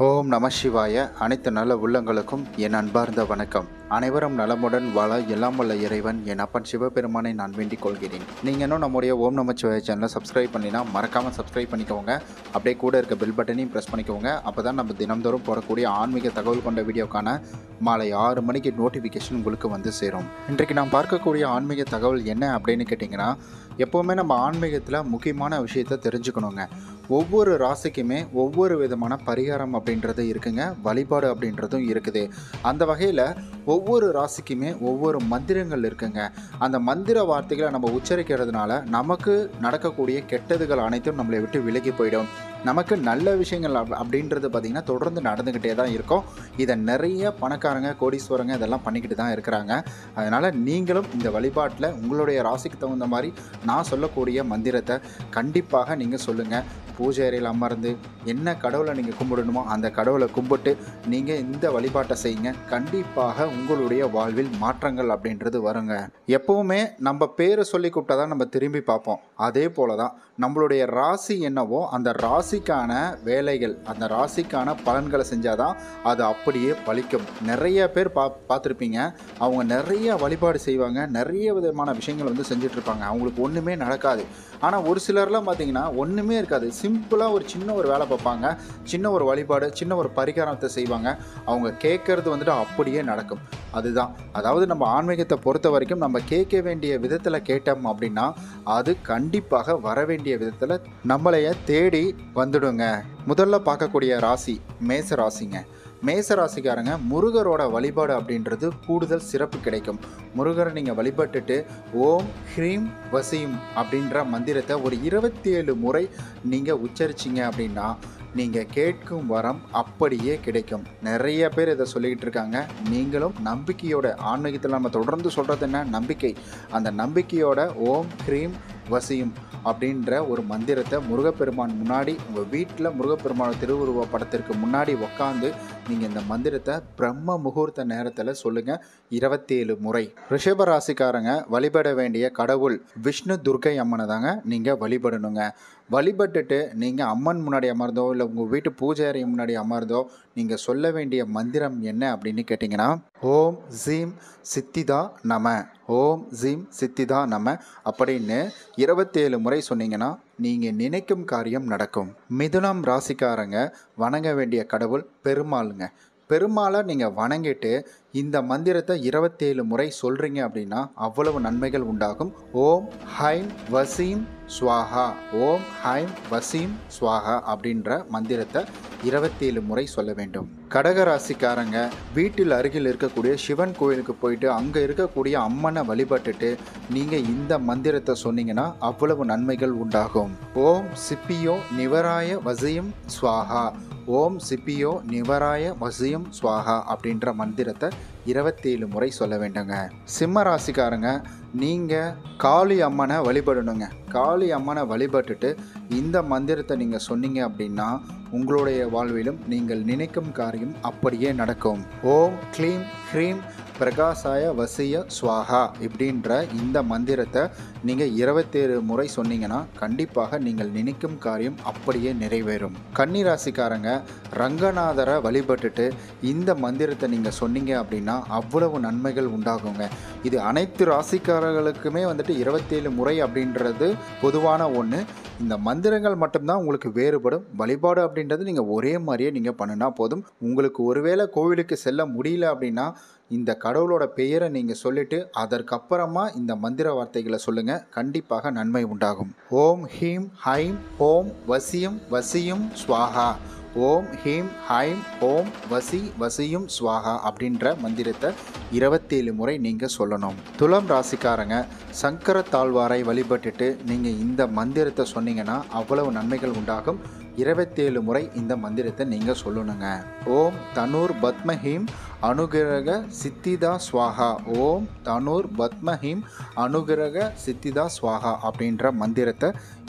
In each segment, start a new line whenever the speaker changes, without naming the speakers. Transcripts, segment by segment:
ஓம் நம சிவாய அனைத்து நல்ல உள்ளங்களுக்கும் என் அன்பார்ந்த வணக்கம் அனைவரும் நலமுடன் வாழ எல்லாம் வல்ல இறைவன் என் அப்பன் சிவபெருமானை நான் வேண்டிக் கொள்கிறேன் நீங்கள் இன்னும் நம்முடைய ஓம் நம சிவாய சேனலை சப்ஸ்கிரைப் பண்ணினா மறக்காமல் சப்ஸ்கிரைப் பண்ணிக்கோங்க அப்படியே கூட இருக்க பெல் பட்டனையும் ப்ரெஸ் பண்ணிக்கோங்க அப்போ தான் நம்ம தினம்தோறும் போடக்கூடிய ஆன்மீக தகவல் கொண்ட வீடியோக்கான மாலை ஆறு மணிக்கு நோட்டிஃபிகேஷன் உங்களுக்கு வந்து சேரும் இன்றைக்கு நாம் பார்க்கக்கூடிய ஆன்மீக தகவல் என்ன அப்படின்னு கேட்டிங்கன்னா எப்போவுமே நம்ம ஆன்மீகத்தில் முக்கியமான விஷயத்தை தெரிஞ்சுக்கணுங்க ஒவ்வொரு ராசிக்குமே ஒவ்வொரு விதமான பரிகாரம் அப்படின்றது இருக்குங்க வழிபாடு அப்படின்றதும் இருக்குது அந்த வகையில் ஒவ்வொரு ராசிக்குமே ஒவ்வொரு மந்திரங்கள் இருக்குங்க அந்த மந்திர வார்த்தைகளை நம்ம உச்சரிக்கிறதுனால நமக்கு நடக்கக்கூடிய கெட்டதுகள் அனைத்தும் நம்மளை விட்டு விலகி போயிடும் நமக்கு நல்ல விஷயங்கள் அப்- அப்படின்றது பார்த்திங்கன்னா தொடர்ந்து நடந்துக்கிட்டே தான் இருக்கும் இதை நிறைய பணக்காரங்க கோடீஸ்வரங்க இதெல்லாம் பண்ணிக்கிட்டு தான் இருக்கிறாங்க அதனால் நீங்களும் இந்த வழிபாட்டில் உங்களுடைய ராசிக்கு தகுந்த மாதிரி நான் சொல்லக்கூடிய மந்திரத்தை கண்டிப்பாக நீங்கள் சொல்லுங்கள் பூஜை அறையில் அமர்ந்து என்ன கடவுளை நீங்கள் கும்பிடணுமோ அந்த கடவுளை கும்பிட்டு நீங்கள் இந்த வழிபாட்டை செய்யுங்க கண்டிப்பாக உங்களுடைய வாழ்வில் மாற்றங்கள் அப்படின்றது வருங்க எப்பவுமே நம்ம பேரை சொல்லி கூப்பிட்டா தான் நம்ம திரும்பி பார்ப்போம் அதே போல தான் நம்மளுடைய ராசி என்னவோ அந்த ராசிக்கான வேலைகள் அந்த ராசிக்கான பலன்களை செஞ்சாதான் அது அப்படியே பலிக்கும் நிறைய பேர் பா பார்த்துருப்பீங்க அவங்க நிறைய வழிபாடு செய்வாங்க நிறைய விதமான விஷயங்கள் வந்து செஞ்சுட்டு இருப்பாங்க அவங்களுக்கு ஒன்றுமே நடக்காது ஆனால் ஒரு சிலர்லாம் பார்த்தீங்கன்னா ஒன்றுமே இருக்காது சிம்பிளாக ஒரு சின்ன ஒரு வேலை பார்ப்பாங்க சின்ன ஒரு வழிபாடு சின்ன ஒரு பரிகாரத்தை செய்வாங்க அவங்க கேட்கறது வந்துட்டு அப்படியே நடக்கும் அதுதான் அதாவது நம்ம ஆன்மீகத்தை பொறுத்த வரைக்கும் நம்ம கேட்க வேண்டிய விதத்தில் கேட்டோம் அப்படின்னா அது கண்டிப்பாக வர வேண்டிய விதத்தில் நம்மளைய தேடி வந்துடுங்க முதல்ல பார்க்கக்கூடிய ராசி மேச ராசிங்க மேச ராசிக்காரங்க முருகரோட வழிபாடு அப்படின்றது கூடுதல் சிறப்பு கிடைக்கும் முருகரை நீங்கள் வழிபட்டுட்டு ஓம் ஹ்ரீம் வசியும் அப்படின்ற மந்திரத்தை ஒரு இருபத்தி ஏழு முறை நீங்கள் உச்சரிச்சிங்க அப்படின்னா நீங்கள் கேட்கும் வரம் அப்படியே கிடைக்கும் நிறைய பேர் இதை சொல்லிக்கிட்டு இருக்காங்க நீங்களும் நம்பிக்கையோட ஆன்மீகத்தில் நம்ம தொடர்ந்து சொல்கிறது என்ன நம்பிக்கை அந்த நம்பிக்கையோட ஓம் ஹ்ரீம் வசியும் அப்படின்ற ஒரு மந்திரத்தை முருகப்பெருமான் முன்னாடி உங்கள் வீட்டில் முருகப்பெருமான திருவுருவ படத்திற்கு முன்னாடி உக்காந்து நீங்கள் இந்த மந்திரத்தை பிரம்ம முகூர்த்த நேரத்தில் சொல்லுங்கள் இருபத்தேழு முறை ரிஷப ராசிக்காரங்க வழிபட வேண்டிய கடவுள் விஷ்ணு துர்க்கை அம்மனை தாங்க நீங்கள் வழிபடணுங்க வழிபட்டுட்டு நீங்கள் அம்மன் முன்னாடி அமர்ந்தோ இல்லை உங்கள் வீட்டு பூஜை அறை முன்னாடி அமர்ந்தோ நீங்கள் சொல்ல வேண்டிய மந்திரம் என்ன அப்படின்னு கேட்டிங்கன்னா ஓம் ஜீம் சித்திதா நம ஓம் ஜீம் சித்திதா நம அப்படின்னு இருபத்தேழு முறை சொன்னீங்கன்னா நீங்கள் நினைக்கும் காரியம் நடக்கும் மிதுனம் ராசிக்காரங்க வணங்க வேண்டிய கடவுள் பெருமாளுங்க பெருமாளை நீங்கள் வணங்கிட்டு இந்த மந்திரத்தை இருபத்தேழு முறை சொல்கிறீங்க அப்படின்னா அவ்வளவு நன்மைகள் உண்டாகும் ஓம் ஹைம் வசீம் ஸ்வாஹா ஓம் ஹைம் வசீம் ஸ்வாஹா அப்படின்ற மந்திரத்தை இருபத்தேழு முறை சொல்ல வேண்டும் கடக ராசிக்காரங்க வீட்டில் அருகில் இருக்கக்கூடிய சிவன் கோயிலுக்கு போயிட்டு அங்கே இருக்கக்கூடிய அம்மனை வழிபட்டுட்டு நீங்கள் இந்த மந்திரத்தை சொன்னீங்கன்னா அவ்வளவு நன்மைகள் உண்டாகும் ஓம் சிப்பியோ நிவராய வசியம் ஸ்வாஹா ஓம் சிப்பியோ நிவராய வசியம் ஸ்வாஹா அப்படின்ற மந்திரத்தை இருபத்தேழு முறை சொல்ல வேண்டுங்க சிம்ம ராசிக்காரங்க நீங்கள் காளி அம்மனை வழிபடணுங்க காளி அம்மனை வழிபட்டுட்டு இந்த மந்திரத்தை நீங்கள் சொன்னீங்க அப்படின்னா உங்களுடைய வாழ்விலும் நீங்கள் நினைக்கும் காரியம் அப்படியே நடக்கும் ஓம் க்ளீம் ஹ்ரீம் பிரகாசாய வசிய ஸ்வாஹா இப்படின்ற இந்த மந்திரத்தை நீங்கள் இருபத்தேழு முறை சொன்னீங்கன்னா கண்டிப்பாக நீங்கள் நினைக்கும் காரியம் அப்படியே நிறைவேறும் கன்னிராசிக்காரங்க ரங்கநாதரை வழிபட்டுட்டு இந்த மந்திரத்தை நீங்கள் சொன்னீங்க அப்படின்னா அவ்வளவு நன்மைகள் உண்டாகுங்க இது அனைத்து ராசிக்காரர்களுக்குமே வந்துட்டு இருபத்தேழு முறை அப்படின்றது பொதுவான ஒன்று இந்த மந்திரங்கள் மட்டும்தான் உங்களுக்கு வேறுபடும் வழிபாடு அப்படின்றது நீங்கள் ஒரே மாதிரியே நீங்கள் பண்ணினா போதும் உங்களுக்கு ஒருவேளை கோவிலுக்கு செல்ல முடியல அப்படின்னா இந்த கடவுளோட பெயரை நீங்கள் சொல்லிட்டு அதற்கப்புறமா இந்த மந்திர வார்த்தைகளை சொல்லுங்கள் கண்டிப்பாக நன்மை உண்டாகும் ஓம் ஹீம் ஹைம் ஓம் வசியம் வசியும் ஸ்வாஹா ஓம் ஹீம் ஹைம் ஓம் வசி வசியும் ஸ்வாஹா அப்படின்ற மந்திரத்தை இருபத்தேழு முறை நீங்கள் சொல்லணும் துலாம் ராசிக்காரங்க சங்கர தாழ்வாரை வழிபட்டுட்டு நீங்கள் இந்த மந்திரத்தை சொன்னீங்கன்னா அவ்வளவு நன்மைகள் உண்டாகும் இருபத்தேழு முறை இந்த மந்திரத்தை நீங்கள் சொல்லணுங்க ஓம் தனூர் பத்மஹீம் அனுகிரக சித்திதா ஸ்வாஹா ஓம் தனூர் பத்மஹீம் அனுகிரக சித்திதா ஸ்வாஹா அப்படின்ற மந்திரத்தை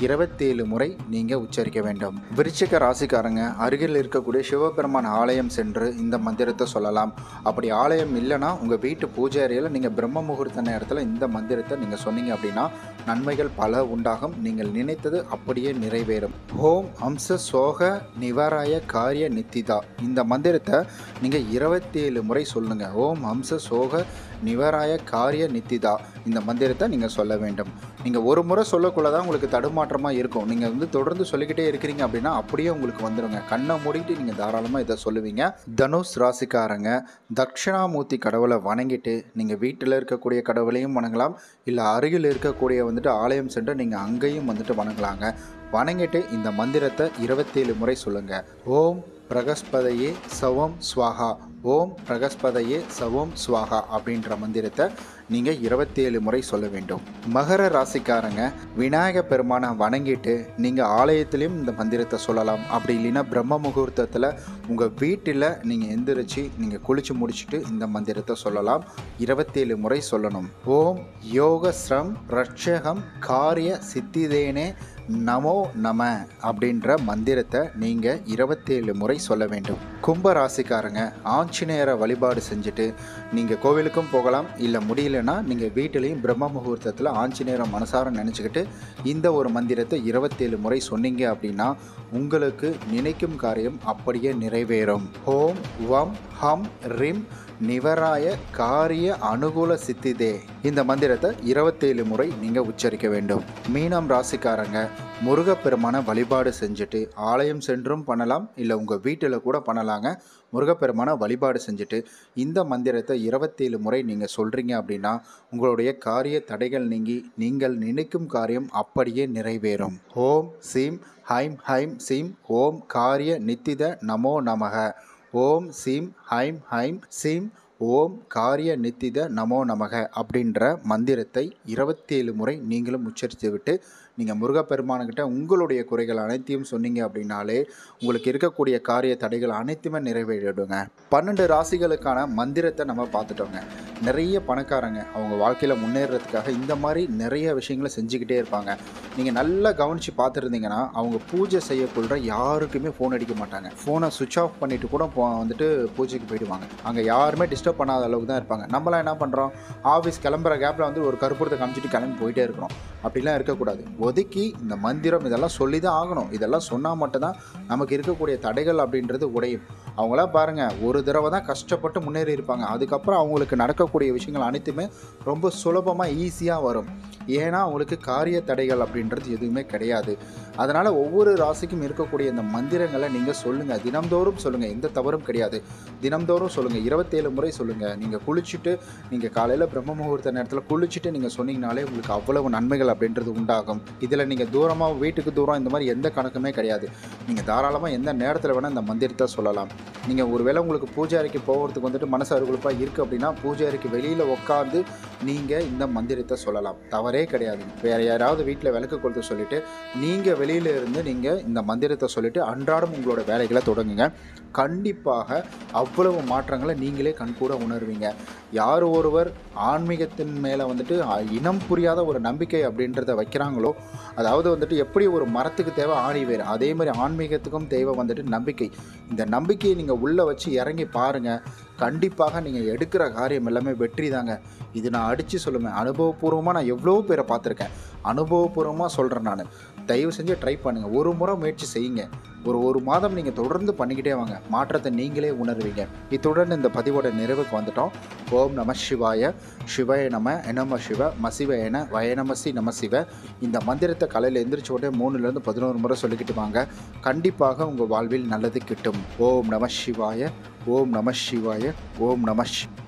இருபத்தேழு முறை நீங்கள் உச்சரிக்க வேண்டும் விருச்சிக ராசிக்காரங்க அருகில் இருக்கக்கூடிய சிவபெருமான் ஆலயம் சென்று இந்த மந்திரத்தை சொல்லலாம் அப்படி ஆலயம் இல்லைன்னா உங்கள் வீட்டு பூஜை அறையில் நீங்கள் பிரம்ம முகூர்த்த நேரத்தில் இந்த மந்திரத்தை நீங்கள் சொன்னீங்க அப்படின்னா நன்மைகள் பல உண்டாகும் நீங்கள் நினைத்தது அப்படியே நிறைவேறும் ஓம் அம்ச சோக நிவாராய காரிய நித்திதா இந்த மந்திரத்தை நீங்கள் இருபத்தேழு முறை சொல்லுங்க ஓம் அம்ச சோக நிவாராய காரிய நித்திதா இந்த மந்திரத்தை நீங்கள் சொல்ல வேண்டும் நீங்கள் ஒரு முறை சொல்லக்குள்ள தான் உங்களுக்கு தடுமாற்றமாக இருக்கும் நீங்கள் வந்து தொடர்ந்து சொல்லிக்கிட்டே இருக்கிறீங்க அப்படின்னா அப்படியே உங்களுக்கு வந்துடுங்க கண்ணை மூடிட்டு நீங்கள் தாராளமாக இதை சொல்லுவீங்க தனுஷ் ராசிக்காரங்க தட்சிணாமூர்த்தி கடவுளை வணங்கிட்டு நீங்கள் வீட்டில் இருக்கக்கூடிய கடவுளையும் வணங்கலாம் இல்லை அருகில் இருக்கக்கூடிய வந்துட்டு ஆலயம் சென்று நீங்கள் அங்கேயும் வந்துட்டு வணங்கலாங்க வணங்கிட்டு இந்த மந்திரத்தை இருபத்தேழு முறை சொல்லுங்கள் ஓம் பிரகஸ்பதையே சவம் ஸ்வாகா ஓம் பிரகஸ்பதையே சவம் ஸ்வாகா அப்படின்ற மந்திரத்தை நீங்கள் இருபத்தேழு முறை சொல்ல வேண்டும் மகர ராசிக்காரங்க விநாயக பெருமானை வணங்கிட்டு நீங்கள் ஆலயத்திலையும் இந்த மந்திரத்தை சொல்லலாம் அப்படி இல்லைன்னா பிரம்ம முகூர்த்தத்தில் உங்கள் வீட்டில் நீங்கள் எந்திரிச்சு நீங்கள் குளிச்சு முடிச்சுட்டு இந்த மந்திரத்தை சொல்லலாம் இருபத்தேழு முறை சொல்லணும் ஓம் யோக ஸ்ரம் ரட்சகம் காரிய சித்திதேனே நமோ நம அப்படின்ற மந்திரத்தை நீங்கள் இருபத்தேழு முறை சொல்ல வேண்டும் கும்ப ராசிக்காரங்க ஆஞ்சநேயரை வழிபாடு செஞ்சுட்டு நீங்கள் கோவிலுக்கும் போகலாம் இல்லை முடியலன்னா நீங்கள் வீட்டிலையும் பிரம்ம முகூர்த்தத்தில் ஆஞ்சநேயரை மனசார நினச்சிக்கிட்டு இந்த ஒரு மந்திரத்தை இருபத்தேழு முறை சொன்னீங்க அப்படின்னா உங்களுக்கு நினைக்கும் காரியம் அப்படியே நிறைவேறும் ஓம் வம் ஹம் ரிம் நிவராய காரிய அனுகூல சித்திதே இந்த மந்திரத்தை இருபத்தேழு முறை நீங்கள் உச்சரிக்க வேண்டும் மீனம் ராசிக்காரங்க முருகப்பெருமான வழிபாடு செஞ்சுட்டு ஆலயம் சென்றும் பண்ணலாம் இல்லை உங்கள் வீட்டில் கூட பண்ணலாங்க முருகப்பெருமான வழிபாடு செஞ்சுட்டு இந்த மந்திரத்தை இருபத்தேழு முறை நீங்கள் சொல்கிறீங்க அப்படின்னா உங்களுடைய காரிய தடைகள் நீங்கி நீங்கள் நினைக்கும் காரியம் அப்படியே நிறைவேறும் ஓம் சீம் ஹைம் ஹைம் சீம் ஓம் காரிய நித்தித நமோ நமக ஓம் சீம் ஹைம் ஹைம் சீம் ஓம் காரிய நித்தித நமோ நமக அப்படின்ற மந்திரத்தை இருபத்தேழு முறை நீங்களும் உச்சரித்து விட்டு நீங்கள் முருகப்பெருமானுக்கிட்ட உங்களுடைய குறைகள் அனைத்தையும் சொன்னீங்க அப்படின்னாலே உங்களுக்கு இருக்கக்கூடிய காரிய தடைகள் அனைத்துமே நிறைவேறிடுங்க பன்னெண்டு ராசிகளுக்கான மந்திரத்தை நம்ம பார்த்துட்டோங்க நிறைய பணக்காரங்க அவங்க வாழ்க்கையில் முன்னேறதுக்காக இந்த மாதிரி நிறைய விஷயங்களை செஞ்சுக்கிட்டே இருப்பாங்க நீங்கள் நல்லா கவனித்து பார்த்துருந்தீங்கன்னா அவங்க பூஜை செய்யக்குள்ள யாருக்குமே ஃபோன் அடிக்க மாட்டாங்க ஃபோனை சுவிட்ச் ஆஃப் பண்ணிட்டு கூட போ வந்துட்டு பூஜைக்கு போயிடுவாங்க அங்கே யாருமே டிஸ்டர்ப் பண்ணாத அளவுக்கு தான் இருப்பாங்க நம்மளாம் என்ன பண்ணுறோம் ஆஃபீஸ் கிளம்புற கேப்பில் வந்து ஒரு கற்பூரத்தை காமிச்சிட்டு கிளம்பி போயிட்டே இருக்கிறோம் அப்படிலாம் இருக்கக்கூடாது ஒதுக்கி இந்த மந்திரம் இதெல்லாம் சொல்லி தான் ஆகணும் இதெல்லாம் சொன்னால் மட்டும்தான் நமக்கு இருக்கக்கூடிய தடைகள் அப்படின்றது உடையும் அவங்களாம் பாருங்கள் ஒரு தடவை தான் கஷ்டப்பட்டு முன்னேறி இருப்பாங்க அதுக்கப்புறம் அவங்களுக்கு நடக்கக்கூடிய விஷயங்கள் அனைத்துமே ரொம்ப சுலபமாக ஈஸியாக வரும் ஏன்னா அவங்களுக்கு காரிய தடைகள் அப்படின்றது எதுவுமே கிடையாது அதனால் ஒவ்வொரு ராசிக்கும் இருக்கக்கூடிய இந்த மந்திரங்களை நீங்கள் சொல்லுங்கள் தினம்தோறும் சொல்லுங்கள் எந்த தவறும் கிடையாது தினம்தோறும் சொல்லுங்கள் இருபத்தேழு முறை சொல்லுங்கள் நீங்கள் குளிச்சுட்டு நீங்கள் காலையில் பிரம்ம முகூர்த்த நேரத்தில் குளிச்சுட்டு நீங்கள் சொன்னீங்கனாலே உங்களுக்கு அவ்வளவு நன்மைகள் அப்படின்றது உண்டாகும் இதில் நீங்கள் தூரமாக வீட்டுக்கு தூரம் இந்த மாதிரி எந்த கணக்குமே கிடையாது நீங்கள் தாராளமாக எந்த நேரத்தில் வேணால் இந்த மந்திரத்தை சொல்லலாம் நீங்கள் ஒருவேளை உங்களுக்கு பூஜை அறைக்கு போகிறதுக்கு வந்துட்டு மனசு அருகுழுப்பாக இருக்குது அப்படின்னா பூஜை அறைக்கு வெளியில் உட்காந்து நீங்கள் இந்த மந்திரத்தை சொல்லலாம் தவறே கிடையாது வேறு யாராவது வீட்டில் விளக்கு கொளுத்த சொல்லிவிட்டு நீங்கள் வெளியில் இருந்து நீங்கள் இந்த மந்திரத்தை சொல்லிவிட்டு அன்றாடம் உங்களோட வேலைகளை தொடங்குங்க கண்டிப்பாக அவ்வளவு மாற்றங்களை நீங்களே கண்கூட உணர்வீங்க யார் ஒருவர் ஆன்மீகத்தின் மேலே வந்துட்டு அ- இனம் புரியாத ஒரு நம்பிக்கை அப்படின்றத வைக்கிறாங்களோ அதாவது வந்துட்டு எப்படி ஒரு மரத்துக்கு தேவை ஆணி வேறு அதே மாதிரி ஆன்மீகத்துக்கும் தேவை வந்துட்டு நம்பிக்கை இந்த நம்பிக்கையை நீங்கள் உள்ளே வச்சு இறங்கி பாருங்கள் கண்டிப்பாக நீங்கள் எடுக்கிற காரியம் எல்லாமே வெற்றி தாங்க இது நான் அடித்து சொல்லுவேன் அனுபவபூர்வமாக நான் எவ்வளோ பேரை பார்த்துருக்கேன் அனுபவபூர்வமாக சொல்கிறேன் நான் தயவு செஞ்சு ட்ரை பண்ணுங்கள் ஒரு முறை முயற்சி செய்யுங்க ஒரு ஒரு மாதம் நீங்கள் தொடர்ந்து பண்ணிக்கிட்டே வாங்க மாற்றத்தை நீங்களே உணர்வீங்க இத்துடன் இந்த பதிவோட நிறைவுக்கு வந்துட்டோம் ஓம் நம சிவாய சிவாய நம எனம சிவ மசிவ என வயநமசி நம சிவ இந்த மந்திரத்தை காலையில் எந்திரிச்ச உடனே மூணுலேருந்து பதினோரு முறை சொல்லிக்கிட்டு வாங்க கண்டிப்பாக உங்கள் வாழ்வில் நல்லது கிட்டும் ஓம் நம சிவாய ஓம் நம சிவாய ஓம் நம ஷி